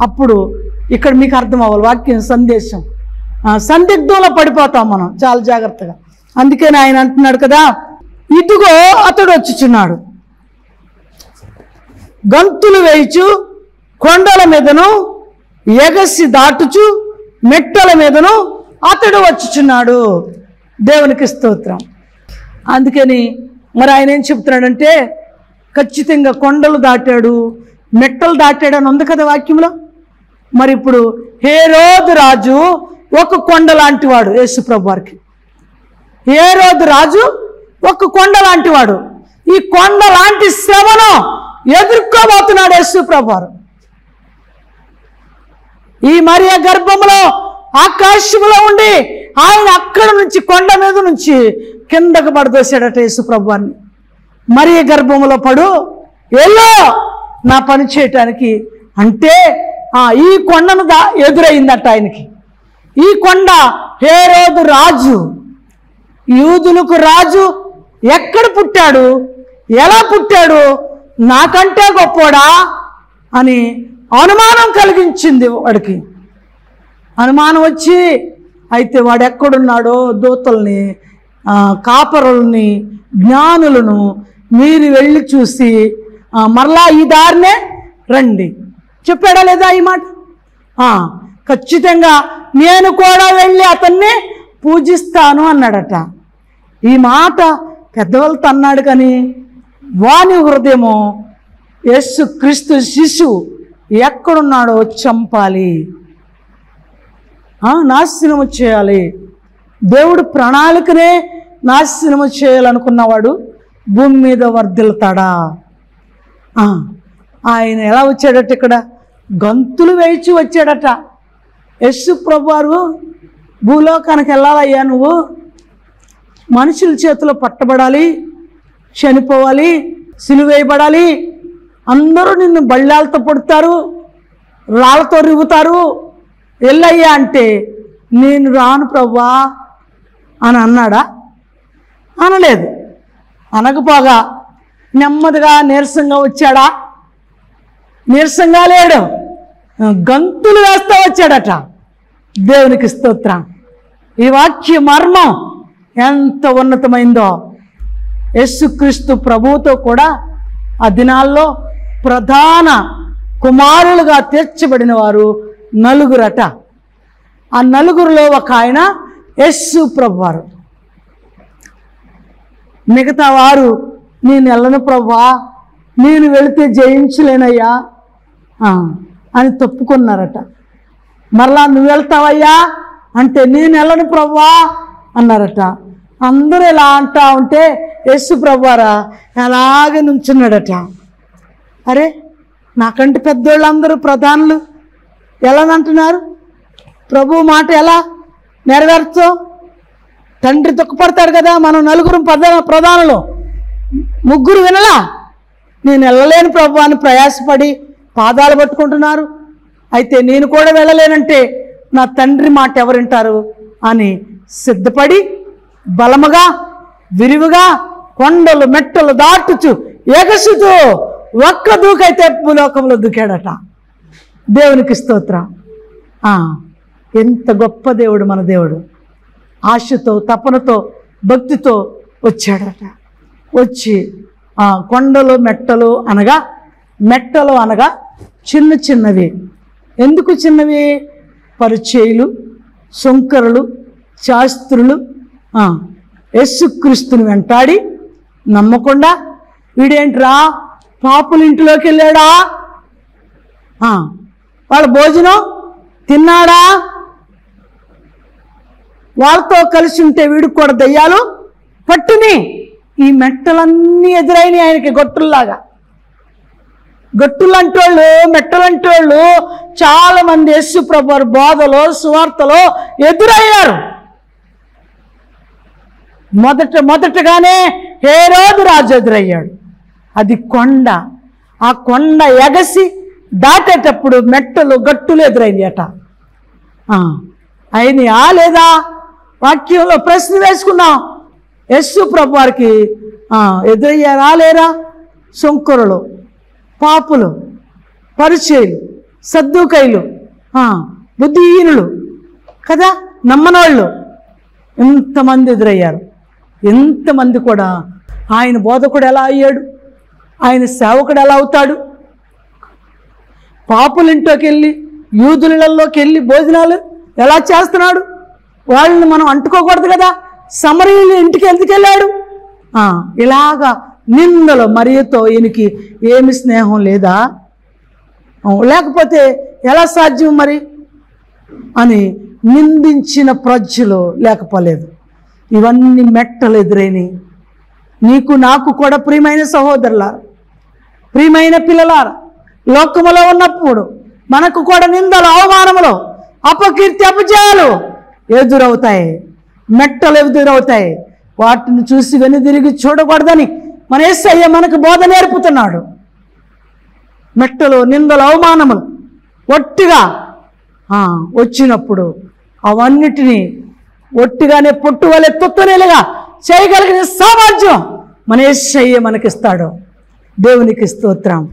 అప్పుడు ఇక్కడ మీకు అర్థం అవ్వాలి వాక్యం సందేశం ఆ, సందిగ్ధంలో పడిపోతాం మనం చాలా జాగ్రత్తగా అందుకని ఆయన అంటున్నాడు కదా ఇదిగో అతడు వచ్చుచున్నాడు గంతులు వేయిచు కొండల మీదను ఎగసి దాటుచు మెట్టల మీదను అతడు వచ్చుచున్నాడు దేవునికి స్తోత్రం అందుకని మరి ఆయన ఏం చెప్తున్నాడంటే ఖచ్చితంగా కొండలు దాటాడు మెట్టలు దాటాడు అని ఉంది కదా వాక్యంలో మరి ఇప్పుడు హేరోదు రాజు ఒక కొండ లాంటి వాడు యేసుప్రభు వారికి హేరోదు రాజు ఒక కొండ లాంటి వాడు ఈ కొండ లాంటి శ్రమను ఎదుర్కోబోతున్నాడు యేసుప్రభు వారు ఈ మరియ గర్భంలో ఆకాశంలో ఉండి ఆయన అక్కడ నుంచి కొండ మీద నుంచి కిందకు పడదోశాడట యేసుప్రభువాన్ని మరియ గర్భంలో పడు ఎల్లో నా పని చేయటానికి అంటే ఆ, ఈ కొండను దా ఎదురైందట ఆయనకి ఈ కొండ హేరోదు రాజు యూదులకు రాజు ఎక్కడ పుట్టాడు ఎలా పుట్టాడు నాకంటే గొప్పోడా అని అనుమానం కలిగించింది వాడికి అనుమానం వచ్చి అయితే వాడు ఎక్కడున్నాడో దూతల్ని ఆ, కాపరుల్ని జ్ఞానులను మీరు వెళ్ళి చూసి ఆ, మరలా ఈ దారినే రండి చెప్పాడా లేదా ఈ మాట ఆ, ఖచ్చితంగా నేను కూడా వెళ్ళి అతన్ని పూజిస్తాను అన్నాడట ఈ మాట పెద్దవాళ్ళతో అన్నాడు కానీ వాని హృదయము యేసు క్రీస్తు శిశువు ఎక్కడున్నాడో చంపాలి ఆ, నాశనము చేయాలి దేవుడు ప్రణాళికనే నాశనము చేయాలనుకున్నవాడు భూమి మీద వర్ధిల్తాడా ఆ, ఆయన ఎలా వచ్చాడట ఇక్కడ గంతులు వేయించి వచ్చాడట యస్సు ప్రభువారు భూలోకానికి వెళ్ళాలయ్యా నువ్వు మనుషుల చేతిలో పట్టబడాలి చనిపోవాలి సిలువేయబడాలి అందరూ నిన్ను బళ్ళాలతో పడతారు రాళ్ళతో రివ్వుతారు వెళ్ళయ్యా అంటే నేను రాను ప్రవ్వా అని అన్నాడా అనలేదు అనకపోగా నెమ్మదిగా నీరసంగా వచ్చాడా నీరసంగా లేడు గంతులు వేస్తా వచ్చాడట దేవునికి స్తోత్రం ఈ వాక్య మర్మం ఎంత ఉన్నతమైందో యేసుక్రీస్తు ప్రభువుతో కూడా ఆ దినాల్లో ప్రధాన కుమారులుగా తీర్చబడిన వారు నలుగురట ఆ నలుగురిలో ఒక ఆయన యస్సు ప్రభువారు మిగతా వారు నేను వెళ్ళను ప్రభా నేను వెళితే జయించలేనయ్యా ఆ, అని తప్పుకున్నారట మరలా నువ్వు వెళ్తావయ్యా అంటే నేను వెళ్ళను ప్రభా అన్నారట అందరూ ఇలా అంటా ఉంటే యేసు ప్రభువారా అలాగే నుంచున్నాడట అరే నాకంటే పెద్దోళ్ళందరూ ప్రధానులు ఎలా అంటున్నారు ప్రభు మాట ఎలా నెరవేర్చో తండ్రి దుఃఖపడతాడు కదా మనం నలుగురు ప్రధాన ప్రధానులు ముగ్గురు వినలా నేను వెళ్ళలేను ప్రభు అని ప్రయాసపడి పాదాలు పట్టుకుంటున్నారు అయితే నేను కూడా వెళ్ళలేనంటే నా తండ్రి మాట ఎవరింటారు అని సిద్ధపడి బలముగా విరివిగా కొండలు మెట్టలు దాటుచు ఎగసుతూ ఒక్క దూకైతే భూలోకంలో దూకాడట దేవునికి స్తోత్రం ఆ, ఎంత గొప్ప దేవుడు మన దేవుడు ఆశతో తపనతో భక్తితో వచ్చాడట వచ్చి ఆ కొండలు మెట్టలు అనగా మెట్టలు అనగా చిన్న చిన్నవి ఎందుకు చిన్నవి పరిచయులు శంకరులు శాస్త్రులు ఆ, యేసుక్రీస్తుని వెంటాడి నమ్మకుండా వీడేంట్రా పాపుల ఇంటిలోకి వెళ్ళాడా ఆ, వాళ్ళ భోజనం తిన్నాడా వాళ్ళతో కలిసి ఉంటే వీడికి కూడా దయ్యాలు పట్టుని ఈ మెట్టలన్నీ ఎదురైనాయి ఆయనకి గొట్టుల్లాగా గొట్టులంటోళ్ళు మెట్టలంటోళ్ళు చాలా మంది యేసు ప్రభు బోధలో సువార్తలో ఎదురయ్యారు మొదట మొదటగానే హేరోదు రాజు ఎదురయ్యాడు అది కొండ ఆ కొండ ఎగసి దాటేటప్పుడు మెట్టలు గట్టులు ఎదురైందట ఆ, అయినాయా లేదా వాక్యంలో ప్రశ్న వేసుకున్నాం యస్సు ప్రభు వారికి ఆ, ఎదురయ్యారా లేరా శంకరులు పాపులు పరిచయులు సద్దుకైలు ఆ, బుద్ధిహీనులు కదా నమ్మనోళ్ళు ఎంతమంది ఎదురయ్యారు ఎంతమంది కూడా ఆయన బోధకుడు ఎలా అయ్యాడు ఆయన సేవకుడు ఎలా అవుతాడు పాపుల ఇంట్లోకి వెళ్ళి యూదులలోకి వెళ్ళి భోజనాలు ఎలా చేస్తున్నాడు వాళ్ళని మనం అంటుకోకూడదు కదా సమరీయులు ఇంటికి ఎందుకు వెళ్ళాడు ఆ, ఇలాగా నిందలు మరియతో ఈయనకి ఏమి స్నేహం లేదా ఆ, లేకపోతే ఎలా సాధ్యం మరి అని నిందించిన ప్రజలు లేకపోలేదు ఇవన్నీ మెట్టలు ఎదురైనవి నీకు నాకు కూడా ప్రియమైన సహోదరులారా ప్రియమైన పిల్లలారా లోకములో ఉన్నప్పుడు మనకు కూడా నిందలు అవమానములు అపకీర్తి అపజయాలు ఎదురవుతాయి మెట్టలు ఎదురవుతాయి వాటిని చూసి వెనుదిరిగి చూడకూడదని మన యేసయ్య మనకు బోధ నేర్పుతున్నాడు మెట్టలు నిందలు అవమానములు ఒట్టిగా ఆ, వచ్చినప్పుడు అవన్నిటినీ ఒట్టిగానే పొట్టు వలె తొత్తునేలుగా చేయగలిగిన సామర్థ్యం మన యేసయ్య మనకిస్తాడు దేవునికి స్తోత్రం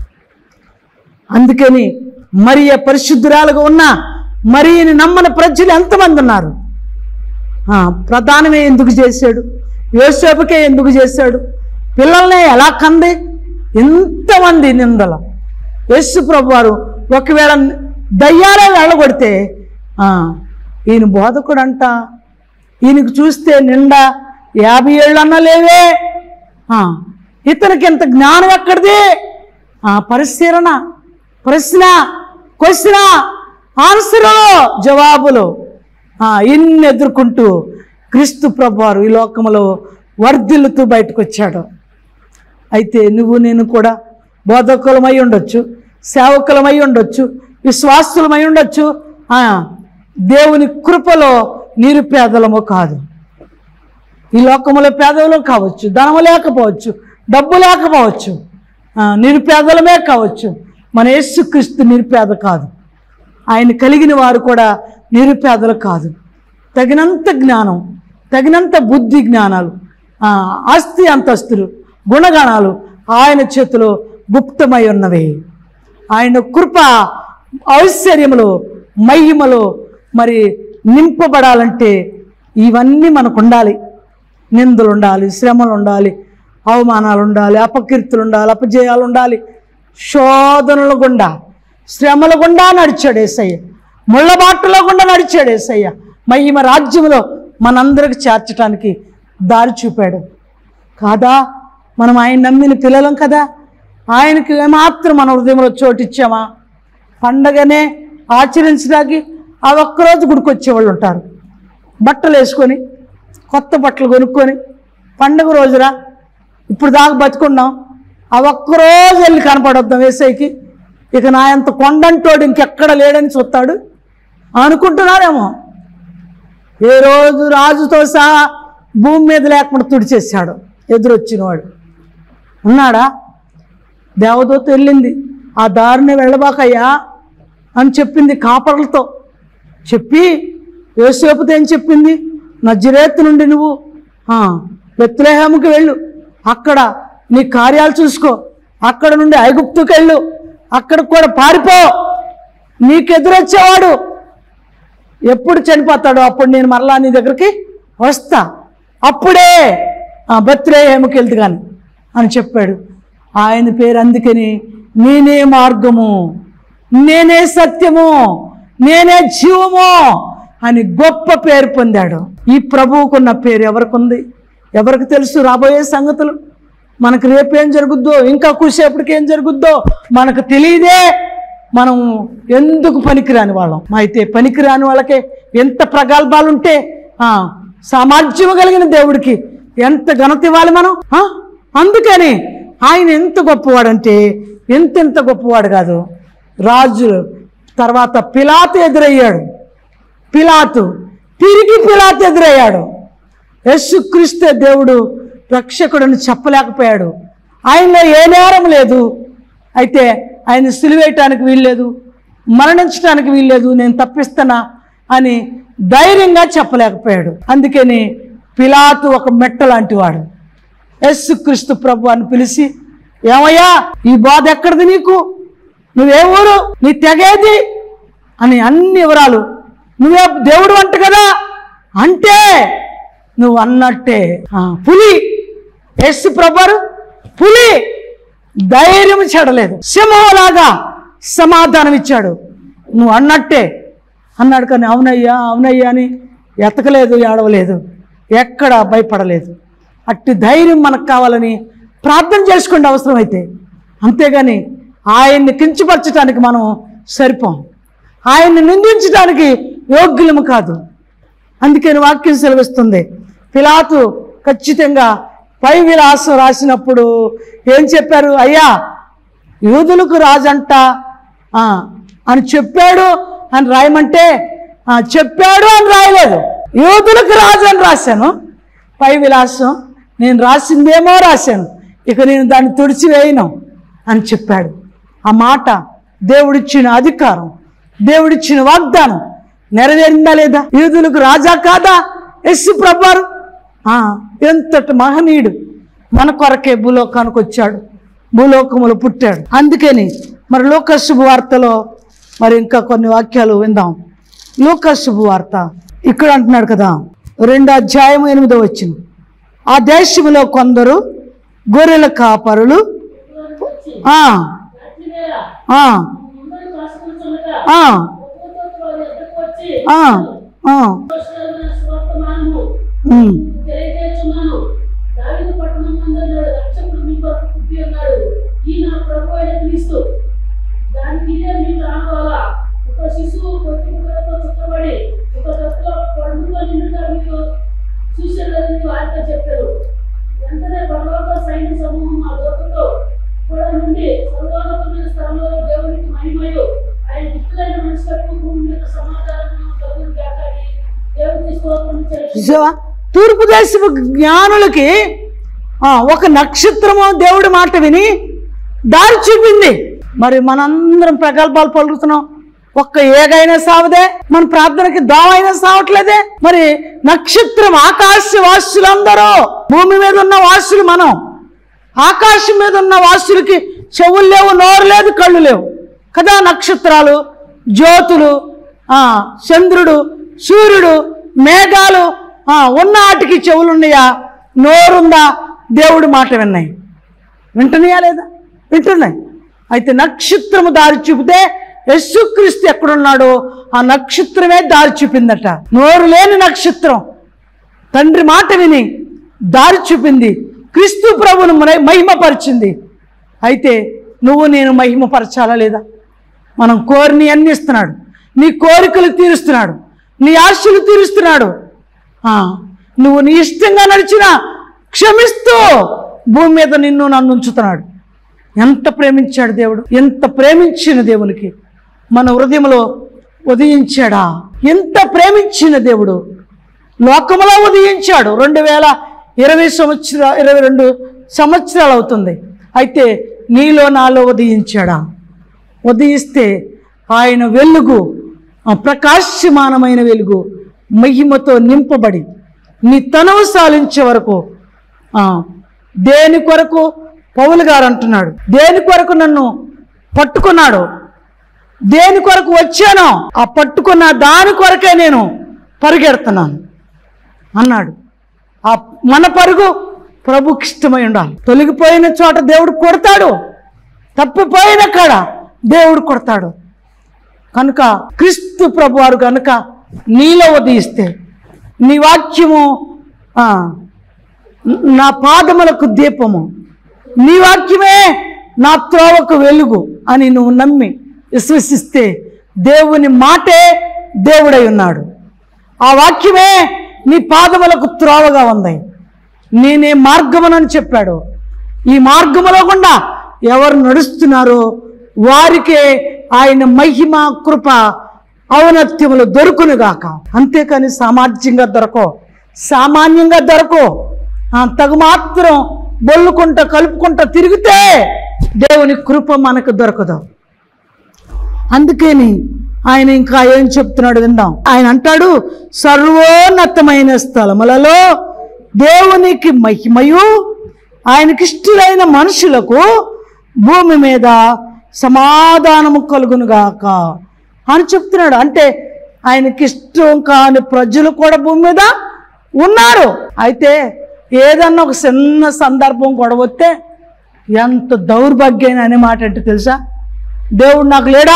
అందుకని మరియ పరిశుద్ధురాలుగా ఉన్న మరియని నమ్మని ప్రజలు ఎంతమంది ఉన్నారు ఆ, ప్రధానమే ఎందుకు చేశాడు యోసేపుకే ఎందుకు చేశాడు పిల్లల్ని ఎలా కంది ఎంతమంది నిందలు యేసు ప్రభు వారు ఒకవేళ దయ్యాలే వెళ్ళగొడితే ఆ, ఈయన బోధకుడు అంట ఈయనకు చూస్తే నిండా యాభై ఏళ్ళు అన్నా లేవే ఆ, ఇతనికి ఎంత జ్ఞానం ఎక్కడిది ఆ, పరిశీలన ప్రశ్న క్వశ్చన్ ఆన్సరు జవాబులు ఆ, ఇన్ని ఎదుర్కొంటూ క్రీస్తు ప్రభువారు ఈ లోకంలో వర్ధిల్లుతూ బయటకు వచ్చాడు అయితే నువ్వు నేను కూడా బోధకులమై ఉండొచ్చు సేవకులమై ఉండొచ్చు విశ్వాసులమై ఉండొచ్చు ఆ, దేవుని కృపలో నిరుపేదలము కాదు ఈ లోకములో పేదలు కావచ్చు ధనము లేకపోవచ్చు డబ్బు లేకపోవచ్చు ఆ, నిరుపేదలమే కావచ్చు మన యేసుక్రీస్తు నిరుపేద కాదు ఆయన కలిగిన వారు కూడా నిరుపేదలు కాదు తగినంత జ్ఞానం తగినంత బుద్ధి జ్ఞానాలు ఆ, ఆస్తి అంతస్తులు గుణగణాలు ఆయన చేతిలో గుప్తమై ఉన్నవి ఆయన కృప ఐశ్వర్యములో మహిమలో మరి నింపబడాలంటే ఇవన్నీ మనకు ఉండాలి నిందలు ఉండాలి శ్రమలు ఉండాలి అవమానాలు ఉండాలి అపకీర్తులు ఉండాలి అపజయాలు ఉండాలి శోధనల గుండా శ్రమల గుండా నడిచాడు ఏసయ్య ముళ్ళ బాటలో గుండా నడిచాడు ఏసయ్య మహిమ రాజ్యంలో మనందరికి చేర్చడానికి దారి చూపాడు కాదా మనం ఆయన నమ్మిన పిల్లలం కదా ఆయనకి ఏమాత్రం మన హృదయంలో చోటు ఇచ్చామా పండగనే ఆచరించడానికి ఆ ఒక్కరోజు గుడికొచ్చేవాళ్ళు ఉంటారు బట్టలు వేసుకొని కొత్త బట్టలు కొనుక్కొని పండుగ రోజున ఇప్పుడు దాకా బతుకున్నాం ఆ ఒక్కరోజు వెళ్ళి కనపడొద్దాం వేసైకి ఇక నా అంత కొండంటోడు ఇంకెక్కడ లేడని చూస్తాడు అనుకుంటున్నారేమో ఏ రోజు రాజుతో సహా భూమి మీద లేకుండా తుడిచేశాడు ఎదురొచ్చినవాడు ఉన్నాడా దేవదూత వెళ్ళింది ఆ దారిని వెళ్ళబాకయ్యా అని చెప్పింది కాపర్లతో చెప్పి యోసేపుతో ఏం చెప్పింది నజరేతు నుండి నువ్వు ఆ, బెత్లెహేముకి వెళ్ళు అక్కడ నీ కార్యాలు చూసుకో అక్కడ నుండి ఐగుప్తుకి వెళ్ళు అక్కడ కూడా పారిపో నీకు ఎదురొచ్చేవాడు ఎప్పుడు చనిపోతాడో అప్పుడు నేను మరలా నీ దగ్గరికి వస్తా అప్పుడే ఆ బత్రేహేమకి వెళ్తు కానీ అని చెప్పాడు ఆయన పేరు అందుకని నేనే మార్గము నేనే సత్యము నేనే జీవము అని గొప్ప పేరు పొందాడు ఈ ప్రభువుకున్న పేరు ఎవరికి ఉంది ఎవరికి తెలుసు రాబోయే సంగతులు మనకు రేపేం జరుగుద్దో ఇంకా కూసేపటికి ఏం జరుగుద్దో మనకు తెలియదే మనం ఎందుకు పనికిరాని వాళ్ళం అయితే పనికిరాని వాళ్ళకే ఎంత ప్రగల్భాలు ఉంటే ఆ, సామర్థ్యం కలిగిన దేవుడికి ఎంత ఘనత ఇవ్వాలి మనం ఆ? అందుకని ఆయన ఎంత గొప్పవాడంటే ఎంతెంత గొప్పవాడు కాదు రాజు తర్వాత పిలాతు ఎదురయ్యాడు పిలాతు తిరిగి పిలాతు ఎదురయ్యాడు యేసుక్రీస్తే దేవుడు రక్షకుడని చెప్పలేకపోయాడు ఆయనలో ఏ నేరం లేదు అయితే ఆయన సిలివేయటానికి వీల్లేదు మరణించడానికి వీల్లేదు నేను తప్పిస్తానా అని ధైర్యంగా చెప్పలేకపోయాడు అందుకని పిలాతు ఒక మెట్ట లాంటి వాడు యేసుక్రీస్తు ప్రభు అని పిలిచి ఏమయ్యా ఈ బాధ ఎక్కడిది నీకు నువ్వే ఊరు నీ తెగేది అని అన్ని వివరాలు నువ్వే దేవుడు అంట కదా అంటే నువ్వు అన్నట్టే ఆ, పులి యేసు ప్రభరు పులి ధైర్యం చెడలేదు సింహంలాగా సమాధానం ఇచ్చాడు నువ్వు అన్నట్టే అన్నాడు కానీ అవునయ్యా అవునయ్యా అని ఎతకలేదు ఏడవలేదు ఎక్కడ భయపడలేదు అట్టి ధైర్యం మనకు కావాలని ప్రార్థన చేసుకోండి అవసరమైతే అంతేగాని ఆయన్ని కించపరచడానికి మనం సరిపోం ఆయన్ని నిందించడానికి యోగ్యులము కాదు అందుకని వాక్యం సెలవిస్తుంది పిలాతు ఖచ్చితంగా పై విలాసం రాసినప్పుడు ఏం చెప్పారు అయ్యా యూదులకు రాజంట ఆ, అని చెప్పాడు అని రాయమంటే ఆ, చెప్పాడు అని రాయలేదు యూదులకు రాజు అని రాశాను పై విలాసం నేను రాసిందేమో రాశాను ఇక నేను దాన్ని తుడిచివేయను అని చెప్పాడు ఆ మాట దేవుడిచ్చిన అధికారం దేవుడిచ్చిన వాగ్దానం నెరవేరిందా లేదా యూదులకు రాజా కాదా యస్సు ప్రభారు ఆ, ఎంతటి మహనీయుడు మన కొరకే భూలోకానికి వచ్చాడు భూలోకములు పుట్టాడు అందుకని మరి లోక శుభవార్తలో మరి ఇంకా కొన్ని వాక్యాలు విందాం లోక శుభవార్త ఇక్కడ అంటున్నాడు కదా రెండో అధ్యాయం ఎనిమిదో వచ్చిన ఆ దేశంలో కొందరు గొర్రెల కాపరులు ఆ, ఆ, ఆ, ఆ, ఆ, ఉమ్. తెలియజేస్తున్నాను దావిదు పట్టణం మందన్నాడు రక్షకుడు మీ కొరకు పుట్టి ఉన్నాడు ఈ నా ప్రభు అయిన క్రీస్తు దానికి ఇదే మీకు రావాలా ఒక శిశువు కొట్టి ముక్కలతో చుట్టబడి ఒక తప్పులో పండుగ నిండుగా మీకు చూసేదని వారితో చెప్పారు వెంటనే పర్వత సైన్య సమూహం ఆ దూతతో కూడా నుండి సర్వోన్నతమైన స్థలంలో దేవునికి మహిమయు ఆయన దిక్కులైన మనుషులకు భూమి మీద సమాధానం కలుగును గాక అని దేవునికి స్తోత్రం చేసి చూసావా తూర్పు దేశపు జ్ఞానులకి ఆ, ఒక నక్షత్రము దేవుడి మాట విని దారి చూపింది మరి మనందరం ప్రగల్భాలు పలుకుతున్నాం ఒక్క ఏగైనా సావదే మన ప్రార్థనకి దోమైనా సావట్లేదే మరి నక్షత్రం ఆకాశ వాసులందరూ భూమి మీద ఉన్న వాసులు మనం ఆకాశం మీద ఉన్న వాసులకి చెవులు లేవు నోరు లేదు కళ్ళు లేవు కదా నక్షత్రాలు జ్యోతులు ఆ, చంద్రుడు సూర్యుడు మేఘాలు ఆ, ఉన్న వాటికి చెవులున్నాయా నోరుందా దేవుడి మాట విన్నాయి వింటున్నాయా లేదా వింటున్నాయి అయితే నక్షత్రము దారి చూపితే యస్సుక్రీస్తు ఎక్కడున్నాడో ఆ నక్షత్రమే దారి చూపిందట నోరు లేని నక్షత్రం తండ్రి మాట విని దారి చూపింది క్రీస్తు ప్రభువును మన- మహిమపరిచింది అయితే నువ్వు నేను మహిమపరచాలా లేదా మనం కోరిని అన్ని ఇస్తున్నాడు నీ కోరికలు తీరుస్తున్నాడు నీ ఆశలు తీరుస్తున్నాడు ఆ, నువ్వు నీ ఇష్టంగా నడిచినా క్షమిస్తూ భూమి మీద నిన్ను నన్ను ఉంచుతున్నాడు ఎంత ప్రేమించాడు దేవుడు ఎంత ప్రేమించిన దేవునికి మన హృదయంలో ఉదయించాడా ఎంత ప్రేమించిన దేవుడు లోకములో ఉదయించాడు రెండు వేల ఇరవై సంవత్సర ఇరవై రెండు సంవత్సరాలు అవుతుంది అయితే నీలో నాలో ఉదయించాడా ఉదయిస్తే ఆయన వెలుగు ఆ ప్రకాశమానమైన వెలుగు మహిమతో నింపబడి నీ తనవు సాలించే వరకు ఆ, దేని కొరకు పౌలు గారు అంటున్నాడు దేని కొరకు నన్ను పట్టుకున్నాడు దేని కొరకు వచ్చానో ఆ పట్టుకున్న దాని కొరకే నేను పరిగెడుతున్నాను అన్నాడు ఆ మన పరుగు ప్రభుకి ఇష్టమై ఉండాలి తొలగిపోయిన చోట దేవుడు కొడతాడు తప్పిపోయిన కాడ దేవుడు కొడతాడు కనుక క్రీస్తు ప్రభువారు కనుక నీలో ఉదయిస్తే నీ వాక్యము ఆ, నా పాదములకు దీపము నీ వాక్యమే నా త్రోవకు వెలుగు అని నువ్వు నమ్మి విశ్వసిస్తే దేవుని మాటే దేవుడై ఉన్నాడు ఆ వాక్యమే నీ పాదములకు త్రోవగా ఉంది నేనే మార్గమునని చెప్పాడు ఈ మార్గములో గుండా ఎవరు నడుస్తున్నారో వారికే ఆయన మహిమ కృప ఔన్నత్యములు దొరుకునుగాక అంతేకాని సామాజ్యంగా దొరకో సామాన్యంగా దొరకో ఆ, తగు మాత్రం బొల్లుకుంటా కలుపుకుంటా తిరిగితే దేవుని కృప మనకు దొరకదు అందుకని ఆయన ఇంకా ఏం చెప్తున్నాడు విందాం ఆయన అంటాడు సర్వోన్నతమైన స్థలములలో దేవునికి మహిమయు ఆయనకిష్టులైన మనుషులకు భూమి మీద సమాధానము కలుగునుగాక అని చెప్తున్నాడు అంటే ఆయనకి ఇష్టం కాని ప్రజలు కూడా భూమి మీద ఉన్నారు అయితే ఏదన్నా ఒక చిన్న సందర్భం గొడవ వస్తే ఎంత దౌర్భాగ్యం అనే మాట అంటే తెలుసా దేవుడు నాకు లేడా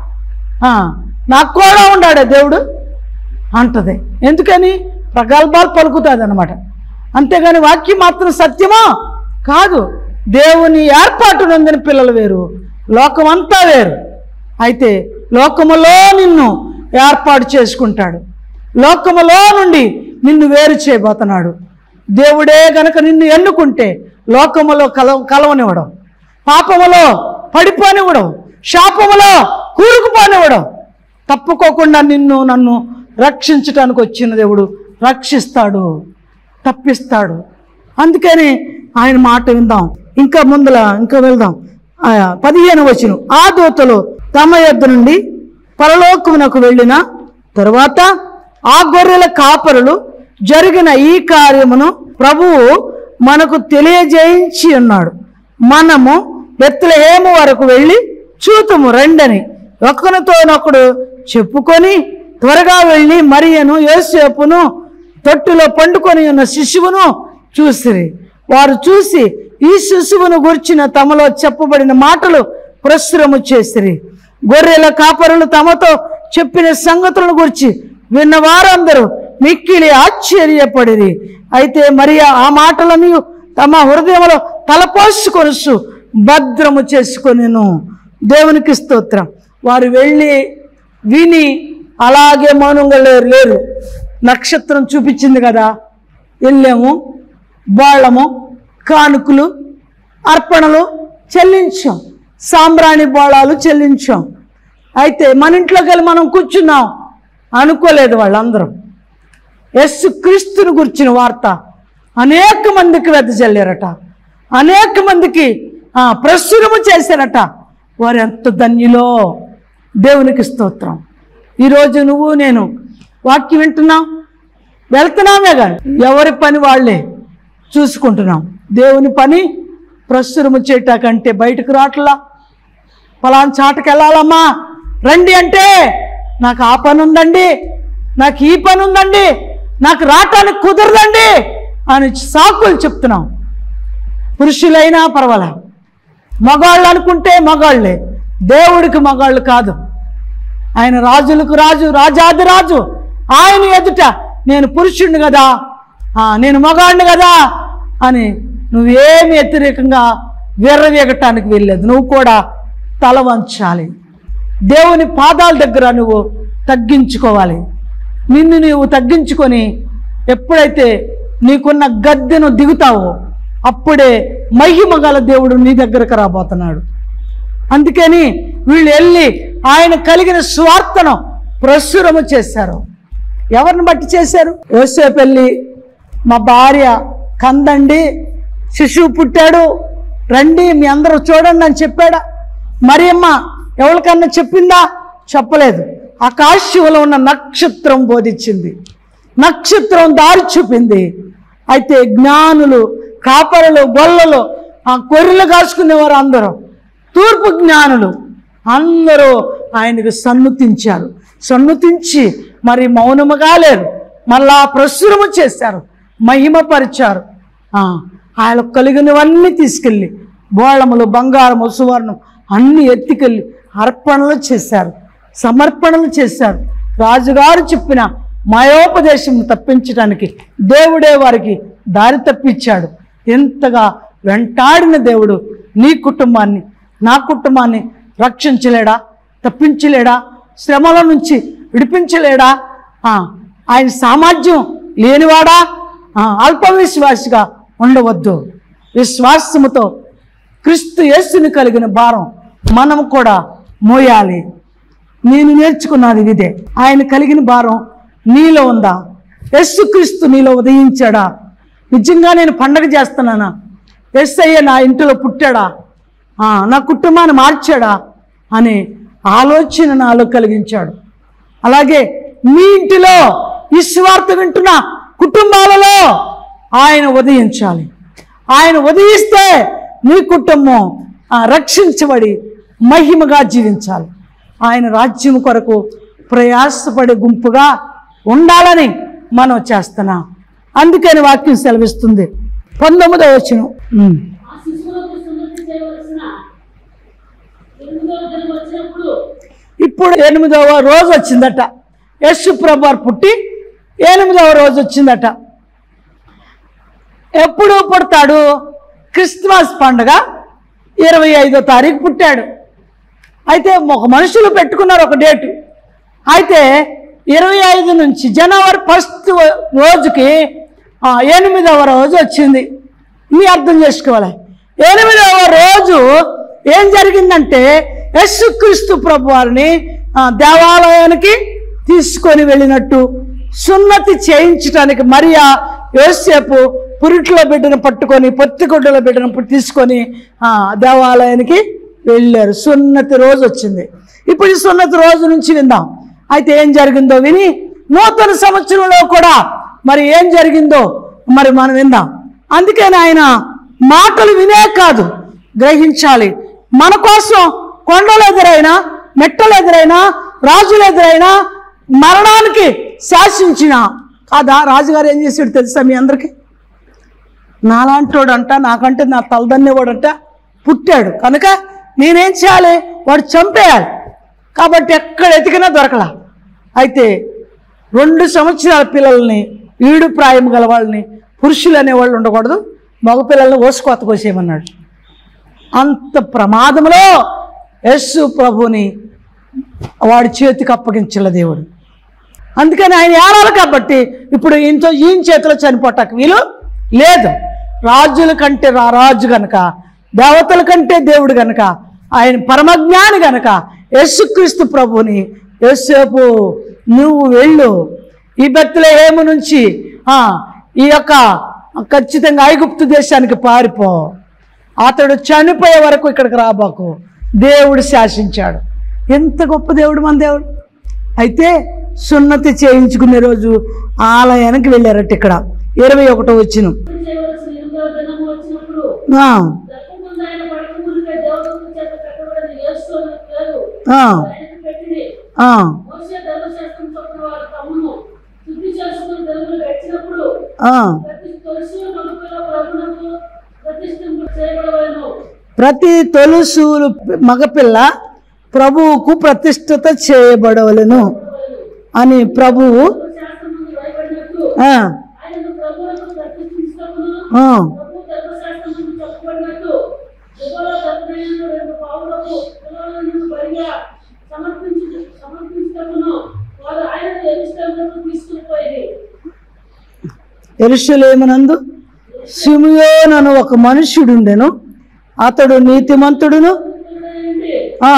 ఆ, నాకు కూడా ఉండాడే దేవుడు అంటది ఎందుకని ప్రగల్భాలు పలుకుతుంది అనమాట అంతేగాని వాక్యం మాత్రం సత్యమా కాదు దేవుని ఏర్పాటు నొందిన పిల్లలు వేరు లోకం అంతా వేరు అయితే లోకములో నిన్ను ఏర్పాటు చేసుకుంటాడు లోకములో నుండి నిన్ను వేరు చేయబోతున్నాడు దేవుడే గనక నిన్ను ఎన్నుకుంటే లోకములో కల కలవనివ్వడం పాపములో పడిపోనివ్వడం శాపములో కూరుకుపోనివ్వడం తప్పుకోకుండా నిన్ను నన్ను రక్షించటానికి వచ్చిన దేవుడు రక్షిస్తాడు తప్పిస్తాడు అందుకని ఆయన మాట విందాం ఇంకా ముందల ఇంకా వెళ్దాం ఆ, పదిహేను వచ్చును ఆ దూతలు తమ యొద్ద నుండి పరలోకమునకు వెళ్ళిన తరువాత ఆ గొర్రెల కాపరులు జరిగిన ఈ కార్యమును ప్రభువు మనకు తెలియజేయించి ఉన్నాడు మనము బెత్లహేము వరకు వెళ్ళి చూతుము రండని ఒకరితోనొకడు చెప్పుకొని త్వరగా వెళ్ళి మరియను యోసేపును తొట్టులో పండుకొని ఉన్న శిశువును చూసిరి వారు చూసి ఈ శిశువును గుర్చిన తమలో చెప్పబడిన మాటలు ప్రచురము చేసిరి గొర్రెల కాపరులు తమతో చెప్పిన సంగతులను గురించి విన్న వారందరూ మిక్కిలి ఆశ్చర్యపడిరి అయితే మరి ఆ మాటలను తమ హృదయంలో తలపోసుకొనుసు భద్రము చేసుకొనిను దేవునికి స్తోత్రం వారు వెళ్ళి విని అలాగే మౌనంగా లేరు లేరు నక్షత్రం చూపించింది కదా వెళ్ళాము బాళ్ళము కానుకలు అర్పణలు చెల్లించాం సాంబ్రాణి బోళాలు చెల్లించాం అయితే మన ఇంట్లోకి వెళ్ళి మనం కూర్చున్నాం అనుకోలేదు వాళ్ళందరూ యస్సు క్రీస్తుని గురించిన వార్త అనేక మందికి వెదజల్లారట అనేక మందికి ఆ, ప్రచురము చేశారట వారు ఎంత ధన్యులో దేవునికి స్తోత్రం ఈరోజు నువ్వు నేను వాక్యం వింటున్నాం వెళ్తున్నామే కానీ ఎవరి పని వాళ్ళే చూసుకుంటున్నాం దేవుని పని ప్రచురము చేయటాకంటే బయటకు రావట్లా పలానా చాటకి వెళ్ళాలమ్మా రండి అంటే నాకు ఆ పని ఉందండి నాకు ఈ పని ఉందండి నాకు రావటానికి కుదరదండి అని సాకులు చెప్తున్నాం పురుషులైనా పర్వాలే మగాళ్ళు అనుకుంటే మగాళ్ళే దేవుడికి మగాళ్ళు కాదు ఆయన రాజులకు రాజు రాజాది రాజు ఆయన ఎదుట నేను పురుషుడిని కదా ఆ, నేను మగాడిని కదా అని నువ్వేమి వ్యతిరేకంగా విర్రవీగటానికి వెళ్ళలేదు నువ్వు కూడా తల వంచాలి దేవుని పాదాల దగ్గర నువ్వు తగ్గించుకోవాలి నిన్ను నీవు తగ్గించుకొని ఎప్పుడైతే నీకున్న గద్దెను దిగుతావో అప్పుడే మహిమ గల దేవుడు నీ దగ్గరకు రాబోతున్నాడు అందుకని వీళ్ళు వెళ్ళి ఆయన కలిగిన స్వార్థను ప్రచురము చేశారు ఎవరిని బట్టి చేశారు యోసేపు వెళ్ళి మా భార్య కందండి శిశువు పుట్టాడు రండి మీ అందరూ చూడండి అని చెప్పాడా మరియమ్మ ఎవరికన్నా చెప్పిందా చెప్పలేదు ఆకాశంలో ఉన్న నక్షత్రం బోధించింది నక్షత్రం దారి చూపింది అయితే జ్ఞానులు కాపరులు గొల్లలు ఆ కొర్రెలు కాసుకునేవారు అందరూ తూర్పు జ్ఞానులు అందరూ ఆయనకు సన్నుతించారు సన్నుతించి మరి మౌనముగా లేరు మళ్ళా ప్రచురము చేశారు మహిమపరిచారు ఆ, ఆయనకు కలిగినవన్నీ తీసుకెళ్ళి బోళములు బంగారము సువర్ణం అన్ని ఎత్తికెళ్ళి అర్పణలు చేశారు సమర్పణలు చేశారు రాజుగారు చెప్పిన మాయోపదేశం తప్పించడానికి దేవుడే వారికి దారి తప్పించాడు ఎంతగా వెంటాడిన దేవుడు నీ కుటుంబాన్ని నా కుటుంబాన్ని రక్షించలేడా తప్పించలేడా శ్రమల నుంచి విడిపించలేడా ఆ, ఆయన సామర్థ్యం లేనివాడా ఆ, అల్ప విశ్వాసిగా ఉండవద్దు విశ్వాసముతో క్రీస్తు యేసుని కలిగిన భారం మనం కూడా మోయాలి నేను నేర్చుకున్నది ఇదే ఆయన కలిగిన భారం నీలో ఉందా యేసుక్రీస్తు నీలో ఉదయించాడా నిజంగా నేను పండగ చేస్తున్నానా ఎస్ఐయ నా ఇంటిలో పుట్టాడా ఆ, నా కుటుంబాన్ని మార్చాడా అనే ఆలోచన నాలో కలిగించాడు అలాగే మీ ఇంటిలో ఈ స్వార్థ వింటున్న కుటుంబాలలో ఆయన ఉదయించాలి ఆయన ఉదయిస్తే నీ కుటుంబం ఆ, రక్షించబడి మహిమగా జీవించాలి ఆయన రాజ్యం కొరకు ప్రయాసపడే గుంపుగా ఉండాలని మనం చేస్తున్నాం అందుకని వాక్యం సెలవిస్తుంది పంతొమ్మిదవ వచ్చిన ఆ శిశువులకు సున్నతి చేయవలసిన ఎనిమిదవ దినం వచ్చినప్పుడు ఇప్పుడు ఎనిమిదవ రోజు వచ్చిందట యశు ప్రభు పుట్టి ఎనిమిదవ రోజు వచ్చిందట ఎప్పుడు పుడతాడు క్రిస్మస్ పండుగ ఇరవై ఐదో తారీఖు పుట్టాడు అయితే ఒక మనుషులు పెట్టుకున్నారు ఒక డేటు అయితే ఇరవై ఐదు నుంచి జనవరి ఫస్ట్ రోజుకి ఆ, ఎనిమిదవ రోజు వచ్చింది మీ అర్థం చేసుకోవాలి ఎనిమిదవ రోజు ఏం జరిగిందంటే యస్సుక్రీస్తు ప్రభు వారిని ఆ, దేవాలయానికి తీసుకొని వెళ్ళినట్టు సున్నతి చేయించడానికి మరియా యోసేపు పురిట్లో బిడ్డను పట్టుకొని పొత్తిగుడ్డల బిడ్డను పు- తీసుకొని ఆ, దేవాలయానికి వెళ్ళారు సున్నతి రోజు వచ్చింది ఇప్పుడు ఈ సున్నతి రోజు నుంచి విందాం అయితే ఏం జరిగిందో విని నూతన సంవత్సరంలో కూడా మరి ఏం జరిగిందో మరి మనం విందాం అందుకని ఆయన మాటలు వినే కాదు గ్రహించాలి మన కోసం కొండలు ఎదురైనా మెట్టలు ఎదురైనా రాజులు ఎదురైనా మరణానికి శాసించిన కాదా రాజుగారు ఏం చేసాడు తెలుసా మీ అందరికీ నాలాంటోడంట నాకంటే నా తలదన్నేవాడంట పుట్టాడు కనుక నేనేం చేయాలి వాడు చంపేయాలి కాబట్టి ఎక్కడ ఎతికినా దొరకలా అయితే రెండు సంవత్సరాల పిల్లల్ని ఈడు ప్రాయం గల వాళ్ళని పురుషులు అనేవాళ్ళు ఉండకూడదు మగపిల్లల్ని ఓసుకోత కోసేయమన్నాడు అంత ప్రమాదంలో యస్సు ప్రభుని వాడి చేతికి అప్పగించల దేవుడు అందుకని ఆయన ఏడాలి కాబట్టి ఇప్పుడు ఈయనతో ఈయన చేతిలో చనిపోటానికి వీలు లేదు రాజుల కంటే రా రాజు గనక దేవతల కంటే దేవుడు గనక ఆయన పరమజ్ఞాని గనక యేసుక్రీస్తు ప్రభుని యేసేపు నువ్వు వెళ్ళు ఈ బెత్తలేహేము నుంచి ఆ, ఈ యొక్క ఖచ్చితంగా ఐగుప్తు దేశానికి పారిపో అతడు చనిపోయే వరకు ఇక్కడికి రాబాకు దేవుడు శాసించాడు ఎంత గొప్ప దేవుడు మన దేవుడు అయితే సున్నతి చేయించుకునే రోజు ఆలయానికి వెళ్ళారట ఇక్కడ ఇరవై ఒకటో వచ్చిన సున్నతి చేయవలసిన ఎనిమిదవ దినం వచ్చినప్పుడు ఆ, దక్కకుండా ఆయన పడక ముందుకే దేవదూత చేత కట్టబడిన యేసు అనే పేరు ఆ, ఆయనకు పెట్టింది ఆ, మోసే ధర్మశాస్త్రం చొప్పున వారు తమ్మును శుద్ధి చేసుకుని తెలుగులు గడిచినప్పుడు ఆ. ప్రతి తొలుసు మగపిల్ల ప్రభునకు ప్రతిష్ఠింపు చేయబడవలను ప్రతి తొలుసు మగపిల్ల ప్రభువుకు ప్రతిష్ఠిత చేయబడవలెను అని ప్రభువు శాస్త్రం ముందు రాయబడినట్టు ఆ, ఆయనను ప్రభువులకు ప్రతిష్ఠించటమును ఆ, ప్రభు ధర్మశాస్త్రం ముందు చెప్పబడినట్టు యుగంలో దత్తమైన రెండు పావులకు పిల్లలను బలిగా సమర్పించి సమర్పించటమును వారు ఆయనను ఎరుష్టములకు తీసుకుని పోయి ఎరుషలేమునందు సిమియోనను ఒక మనుష్యుడుండెను అతడు నీతిమంతుడును ఆ,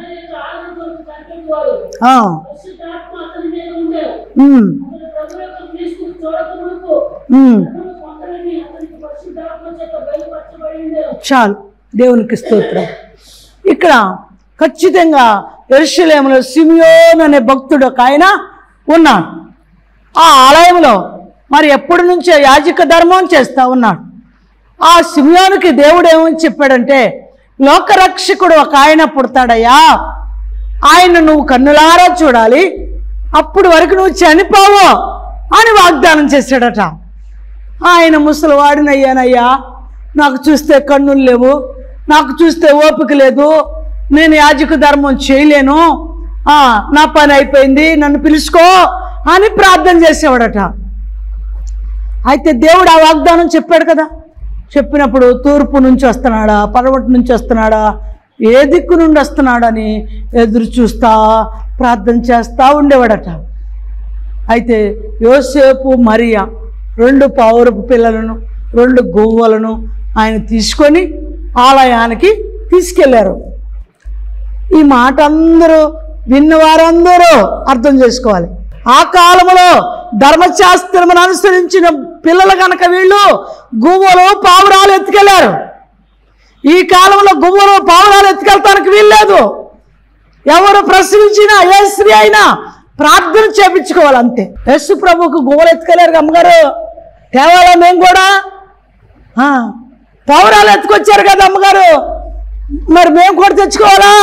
వాడు ఆ, పరిశుద్ధాత్మ అతని మీద ఉండే ఉమ్, అతను ప్రభు యొక్క క్రీస్తుని చూడకమునకు ఉమ్. అతను కొందరిని అతనికి పరిశుద్ధాత్మ చేత బయలుపరచబడి ఉండే చాలు దేవునికి స్తోత్రం ఇక్కడ ఖచ్చితంగా ఎరుషలేములో సిమియోన్ అనే భక్తుడు ఒక ఆయన ఉన్నాడు ఆ ఆలయంలో మరి ఎప్పటి నుంచో యాజక ధర్మం చేస్తూ ఉన్నాడు ఆ సిమియోనుకి దేవుడు ఏమని చెప్పాడంటే లోకరక్షకుడు ఒక ఆయన పుడతాడయ్యా ఆయన నువ్వు కన్నులారా చూడాలి అప్పుడు వరకు నువ్వు చనిపోవు అని వాగ్దానం చేశాడట ఆయన ముసలివాడినయ్యానయ్యా నాకు చూస్తే కన్నులు లేవు నాకు చూస్తే ఓపిక లేదు నేను యాజక ధర్మం చేయలేను ఆ, నా పని అయిపోయింది నన్ను పిలుచుకో అని ప్రార్థన చేసేవాడట అయితే దేవుడు ఆ వాగ్దానం చెప్పాడు కదా చెప్పినప్పుడు తూర్పు నుంచి వస్తున్నాడా పడమటి నుంచి వస్తున్నాడా ఏ దిక్కు నుండి వస్తున్నాడని ఎదురు చూస్తా ప్రార్థన చేస్తా ఉండేవాడట అయితే యోసేపు మరియా రెండు పౌరపు పిల్లలను రెండు గువ్వలను ఆయన తీసుకొని ఆలయానికి తీసుకెళ్లారు ఈ మాట అందరూ విన్నవారందరూ అర్థం చేసుకోవాలి ఆ కాలంలో ధర్మశాస్త్రమును అనుసరించిన పిల్లలు కనుక వీళ్ళు గువ్వలు పావురాలు ఎత్తుకెళ్లారు ఈ కాలంలో గువ్వలు పావురాలు ఎత్తుకెళ్తానికి వీల్లేదు ఎవరు ప్రశ్నించినా ఏ స్త్రీ అయినా ప్రార్థన చేపించుకోవాలి అంతే యస్సు ప్రభుకు గువ్వలు ఎత్తుకెళ్ళారు అమ్మగారు తేవాలా మేము కూడా ఆ, పావురాలు ఎత్తుకొచ్చారు కదా అమ్మగారు మరి మేము కూడా తెచ్చుకోవాలా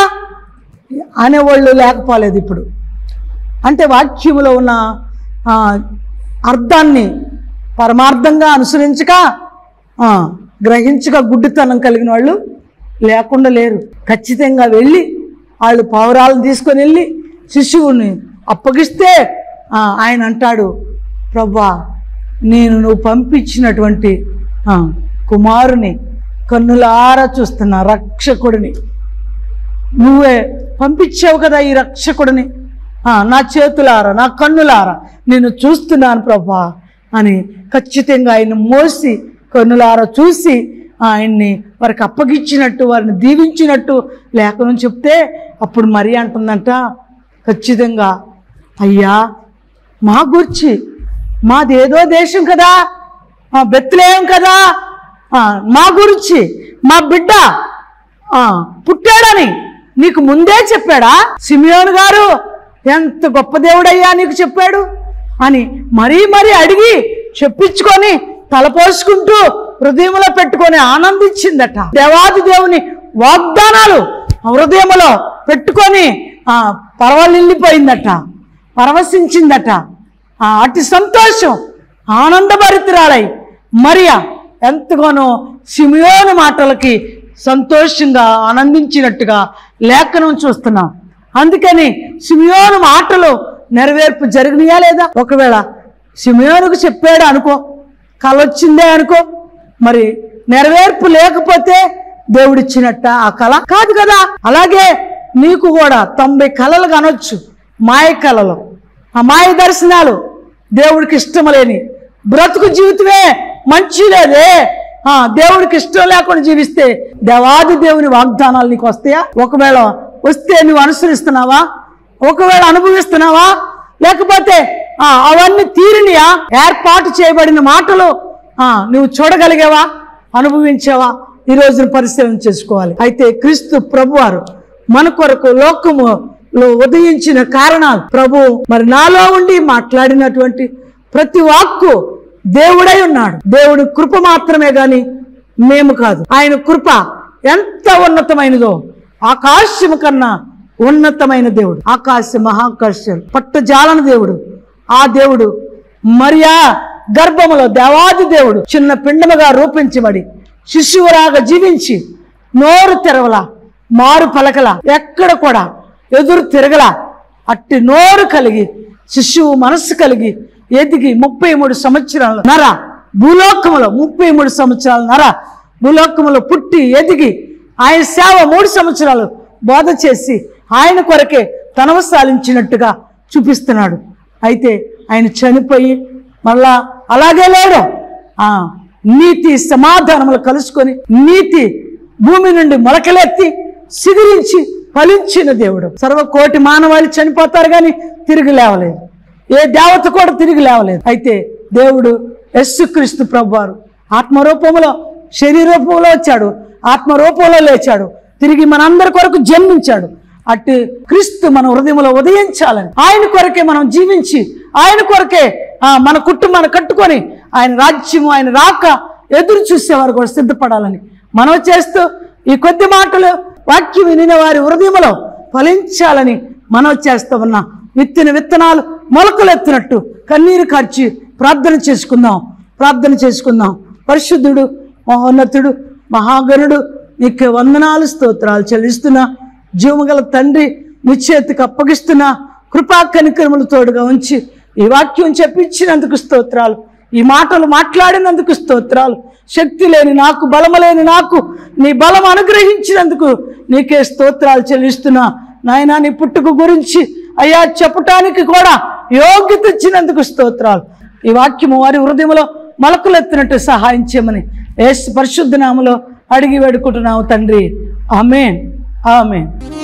అనేవాళ్ళు లేకపోలేదు ఇప్పుడు అంటే వాక్యములో ఉన్న ఆ, అర్థాన్ని పరమార్థంగా అనుసరించక ఆ, గ్రహించక గుడ్డితనం కలిగిన వాళ్ళు లేకుండా లేరు ఖచ్చితంగా వెళ్ళి వాళ్ళు పౌరాలను తీసుకొని వెళ్ళి శిశువుని అప్పగిస్తే ఆ, ఆయన అంటాడు ప్రభా నేను నువ్వు పంపించినటువంటి ఆ, కుమారుని కన్నులారా చూస్తున్నా రక్షకుడిని నువ్వే పంపించావు కదా ఈ రక్షకుడిని ఆ, నా చేతులారా నా కన్నులారా నేను చూస్తున్నాను ప్రభా అని ఖచ్చితంగా ఆయన మోసి కన్నులారా చూసి ఆయన్ని వారికి అప్పగించినట్టు వారిని దీవించినట్టు లేఖనం చెప్తే అప్పుడు మరి అంటుందంట ఖచ్చితంగా అయ్యా మా గురించి మాదేదో దేశం కదా ఆ, బెత్లేం కదా ఆ, మా గురించి మా బిడ్డ ఆ, పుట్టాడని నీకు ముందే చెప్పాడా సిమియోను గారు ఎంత గొప్ప దేవుడయ్యా నీకు చెప్పాడు అని మరీ మరీ అడిగి చెప్పించుకొని తలపోసుకుంటూ హృదయంలో పెట్టుకొని ఆనందించిందట దేవాది దేవుని వాగ్దానాలు హృదయంలో పెట్టుకొని ఆ పరవలిల్లిపోయిందట పరవశించిందట ఆ అతి సంతోషం ఆనందభరితురాలై మరియా ఎంతగానో సిమియోను మాటలకి సంతోషంగా ఆనందించినట్టుగా లేఖనం చూస్తున్నాం అందుకని సిమియోను మాటలు నెరవేర్పు జరిగినాయా లేదా ఒకవేళ సిమియోనుకు చెప్పాడు అనుకో కళ వచ్చిందే అనుకో మరి నెరవేర్పు లేకపోతే దేవుడిచ్చినట్ట ఆ కళ కాదు కదా అలాగే నీకు కూడా తొంభై కళలు కనొచ్చు మాయ కళలు ఆ మాయ దర్శనాలు దేవుడికి ఇష్టం లేని బ్రతుకు జీవితమే మంచి లేదే ఆ దేవుడికి ఇష్టం లేకుండా జీవిస్తే దేవాది దేవుని వాగ్దానాలు నీకు వస్తాయా ఒకవేళ వస్తే నువ్వు అనుసరిస్తున్నావా ఒకవేళ అనుభవిస్తున్నావా లేకపోతే ఆ, అవన్నీ తీరినియా ఏర్పాటు చేయబడిన మాటలు ఆ, నువ్వు చూడగలిగావా అనుభవించావా ఈ రోజున పరిశీలన చేసుకోవాలి అయితే క్రీస్తు ప్రభువారు మన కొరకు లోకములో ఉదయించిన కారణాలు ప్రభు మరి నాలో ఉండి మాట్లాడినటువంటి ప్రతి వాక్కు దేవుడై ఉన్నాడు దేవుడి కృప మాత్రమే గాని మేము కాదు ఆయన కృప ఎంత ఉన్నతమైనదో ఆకాశము కన్నా ఉన్నతమైన దేవుడు ఆకాశ మహాకర్షం పట్టజాలని దేవుడు ఆ దేవుడు మరియా గర్భములో దేవాది దేవుడు చిన్న పిండముగా రూపించబడి శిశువురాగా జీవించి నోరు తెరవల మారు పలకల ఎక్కడ కూడా ఎదురు తిరగల అట్టి నోరు కలిగి శిశువు మనస్సు కలిగి ఎదిగి ముప్పై మూడు సంవత్సరాలు నర భూలోకములో ముప్పై మూడు సంవత్సరాలు నర భూలోకములో పుట్టి ఎదిగి ఆయన సేవ మూడు సంవత్సరాలు బోధ చేసి ఆయన కొరకే తనవ సాలించినట్టుగా చూపిస్తున్నాడు అయితే ఆయన చనిపోయి మళ్ళా అలాగే లేడు ఆ నీతి సమాధానములు కలుసుకొని నీతి భూమి నుండి మొలకలెత్తి సిగిరించి ఫలించిన దేవుడు సర్వకోటి మానవాళి చనిపోతారు కానీ తిరిగి లేవలేదు ఏ దేవత కూడా తిరిగి లేవలేదు అయితే దేవుడు యస్సుక్రీస్తు ప్రభువారు ఆత్మరూపంలో శరీరూపంలో వచ్చాడు ఆత్మరూపంలో లేచాడు తిరిగి మనందరి కొరకు జన్మించాడు అట్టి క్రీస్తు మన హృదయంలో ఉదయించాలని ఆయన కొరకే మనం జీవించి ఆయన కొరకే ఆ, మన కుటుంబాన్ని కట్టుకొని ఆయన రాజ్యము ఆయన రాక ఎదురు చూసేవారు కూడా సిద్ధపడాలని మనం చేస్తూ ఈ కొద్ది మాటలు వాక్యం వినిన వారి హృదయంలో ఫలించాలని మనం చేస్తూ ఉన్నాం విత్తిన విత్తనాలు మొలకలు ఎత్తినట్టు కన్నీరు కార్చి ప్రార్థన చేసుకుందాం ప్రార్థన చేసుకుందాం పరిశుద్ధుడు మహోన్నతుడు మహాగణుడు నీకు వందనాలు స్తోత్రాలు చెల్లిస్తున్నా జీవగల తండ్రి నిశ్చేతికి అప్పగిస్తున్నా కృపా కనికరములు తోడుగా ఉంచి ఈ వాక్యం చెప్పించినందుకు స్తోత్రాలు ఈ మాటలు మాట్లాడినందుకు స్తోత్రాలు శక్తి లేని నాకు బలము లేని నాకు నీ బలం అనుగ్రహించినందుకు నీకే స్తోత్రాలు చెల్లిస్తున్నా నాయనా నీ పుట్టుక గురించి అయ్యా చెప్పటానికి కూడా యోగ్యత ఇచ్చినందుకు స్తోత్రాలు ఈ వాక్యము వారి హృదయంలో మొలకలెత్తినట్టు సహాయం చేయమని ఏసు పరిశుద్ధ నామలో అడిగి వేడుకుంటున్నాము తండ్రి ఆమెన్ ఆమెన్